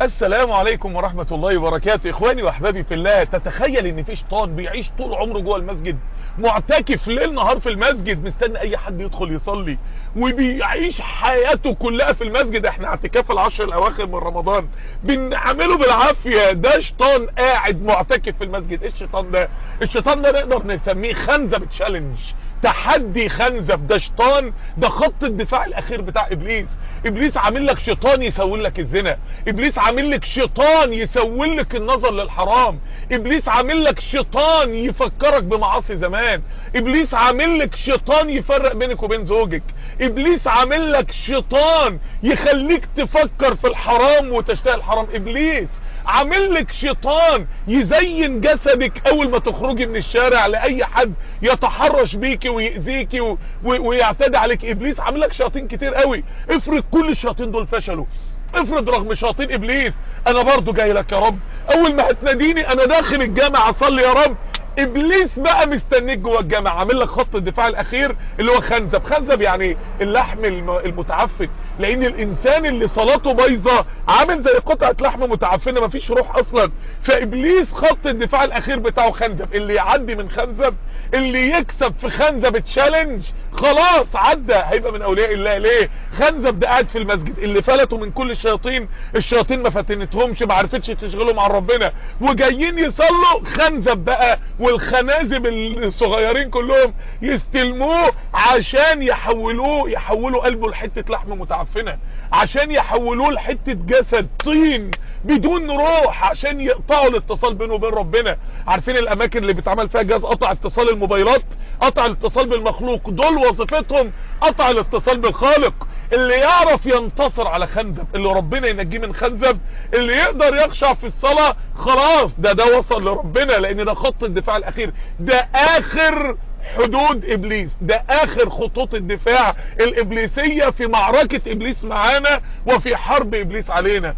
السلام عليكم ورحمة الله وبركاته اخواني واحبابي في الله تتخيل ان في شيطان بيعيش طول عمره جوه المسجد معتكف ليل نهار في المسجد مستني اي حد يدخل يصلي وبيعيش حياته كلها في المسجد احنا اعتكاف العشر الاواخر من رمضان بنعمله بالعافية ده شيطان قاعد معتكف في المسجد ايه الشيطان ده الشيطان ده نقدر نسميه خنزب تشالنج تحدي خنزب ده شيطان ده خط الدفاع الاخير بتاع ابليس ابليس عامل لك شيطان يسول لك الزنا ابليس عامل لك شيطان يسول لك النظر للحرام ابليس عامل لك شيطان يفكرك بمعاصي زمان ابليس عامل لك شيطان يفرق بينك وبين زوجك ابليس عامل لك شيطان يخليك تفكر في الحرام وتشتهي الحرام ابليس عامل لك شيطان يزين جسدك اول ما تخرجي من الشارع لاي حد يتحرش بيكي ويأذيكي و... و... ويعتدي عليك ابليس عامل لك شياطين كتير قوي افرض كل الشياطين دول فشلوا افرض رغم شياطين ابليس انا برضو جاي لك يا رب اول ما هتناديني انا داخل الجامع اصلي يا رب ابليس بقى مستنيك جوه الجامع عامل لك خط الدفاع الاخير اللي هو خنزب خنزب يعني اللحم المتعفن لان الانسان اللي صلاته بايظه عامل زي قطعه لحم متعفنه مفيش روح اصلا فابليس خط الدفاع الاخير بتاعه خنزب اللي يعدي من خنزب اللي يكسب في خنزب تشالنج خلاص عدى هيبقى من اولياء الله ليه خنزب ده قاعد في المسجد اللي فلتوا من كل الشياطين الشياطين ما فتنتهمش ما عرفتش تشغلهم عن ربنا وجايين يصلوا خنزب بقى والخنازب الصغيرين كلهم يستلموه عشان يحولوه يحولوا قلبه لحته لحم متعفنه عشان يحولوه لحته جسد طين بدون روح عشان يقطعوا الاتصال بينه وبين ربنا عارفين الاماكن اللي بيتعمل فيها جهاز قطع اتصال الموبايلات قطع الاتصال بالمخلوق دول وظيفتهم قطع الاتصال بالخالق اللي يعرف ينتصر على خنزب اللي ربنا ينجيه من خنزب اللي يقدر يخشع في الصلاة خلاص ده ده وصل لربنا لان ده خط الدفاع الاخير ده اخر حدود ابليس ده اخر خطوط الدفاع الابليسية في معركة ابليس معانا وفي حرب ابليس علينا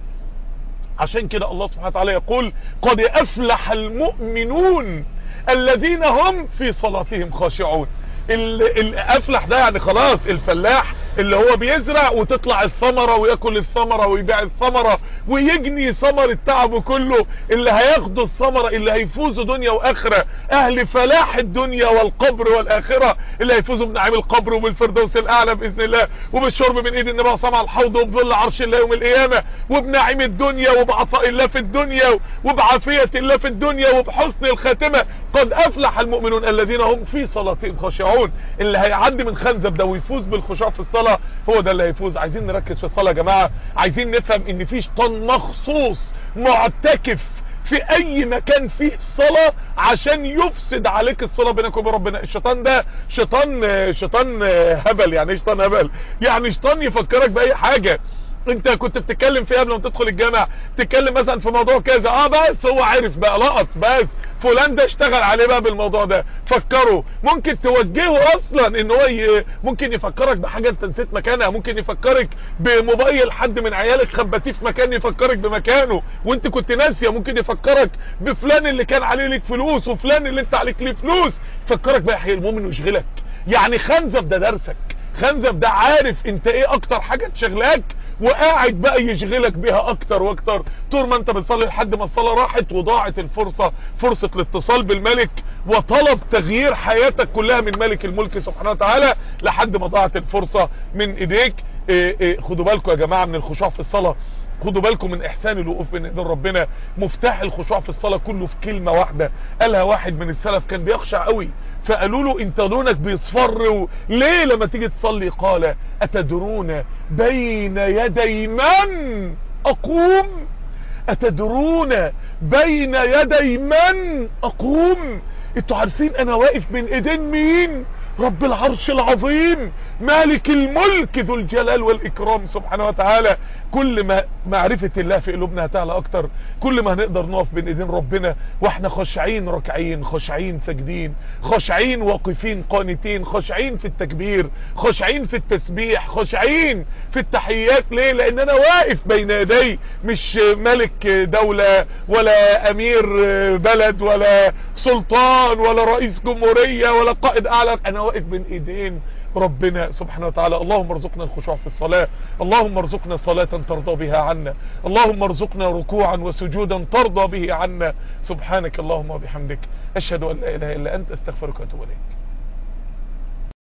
عشان كده الله سبحانه وتعالى يقول قد افلح المؤمنون الذين هم في صلاتهم خاشعون الافلح ده يعني خلاص الفلاح اللي هو بيزرع وتطلع الثمرة وياكل الثمرة ويبيع الثمرة ويجني ثمر تعبه كله اللي هياخدوا الثمرة اللي هيفوزوا دنيا واخرة اهل فلاح الدنيا والقبر والاخرة اللي هيفوزوا بنعيم القبر وبالفردوس الاعلى باذن الله وبالشرب من ايد النبي صلى على الحوض وبظل عرش الله يوم القيامة وبنعيم الدنيا وبعطاء الله في الدنيا وبعافية الله في الدنيا وبحسن الخاتمة قد افلح المؤمنون الذين هم في صلاتهم خاشعون اللي هيعدي من خنزب ده ويفوز بالخشوع في الصلاة هو ده اللي هيفوز عايزين نركز في الصلاة يا جماعة عايزين نفهم ان في شيطان مخصوص معتكف في اي مكان فيه الصلاة عشان يفسد عليك الصلاة بينك وبين ربنا الشيطان ده شيطان شيطان هبل يعني ايه شيطان هبل يعني شيطان يفكرك باي حاجة انت كنت بتتكلم فيها قبل ما تدخل الجامع تتكلم مثلا في موضوع كذا اه بس هو عارف بقى لقط بس فلان ده اشتغل عليه بقى بالموضوع ده فكره ممكن توجهه اصلا ان هو ي... ممكن يفكرك بحاجه انت نسيت مكانها ممكن يفكرك بموبايل حد من عيالك خبتيه في مكان يفكرك بمكانه وانت كنت ناسيه ممكن يفكرك بفلان اللي كان عليه لك فلوس وفلان اللي انت عليك ليه فلوس يفكرك بقى المؤمن ويشغلك يعني خنزب ده درسك خنزب ده عارف انت ايه اكتر حاجة تشغلاك وقاعد بقى يشغلك بيها اكتر واكتر طول ما انت بتصلي لحد ما الصلاة راحت وضاعت الفرصة فرصة الاتصال بالملك وطلب تغيير حياتك كلها من ملك الملك سبحانه وتعالى لحد ما ضاعت الفرصة من ايديك ايه ايه خدوا بالكم يا جماعة من الخشوع في الصلاة خدوا بالكم من احسان الوقوف بين ايدين ربنا مفتاح الخشوع في الصلاة كله في كلمة واحدة قالها واحد من السلف كان بيخشع قوي فقالوا له انت لونك بيصفر و... ليه لما تيجي تصلي قال اتدرون بين يدي من اقوم اتدرون بين يدي من اقوم انتوا عارفين انا واقف بين ايدين مين رب العرش العظيم مالك الملك ذو الجلال والإكرام سبحانه وتعالى كل ما معرفة الله في قلوبنا هتعلى أكتر كل ما هنقدر نقف بين إيدين ربنا وإحنا خاشعين راكعين خاشعين ساجدين خاشعين واقفين قانتين خاشعين في التكبير خاشعين في التسبيح خاشعين في التحيات ليه لأن أنا واقف بين يدي مش ملك دولة ولا أمير بلد ولا سلطان ولا رئيس جمهورية ولا قائد أعلى أنا واقف بين إيدين ربنا سبحانه وتعالى اللهم ارزقنا الخشوع في الصلاة اللهم ارزقنا صلاة ترضى بها عنا اللهم ارزقنا ركوعا وسجودا ترضى به عنا سبحانك اللهم وبحمدك اشهد ان لا اله الا انت استغفرك واتوب اليك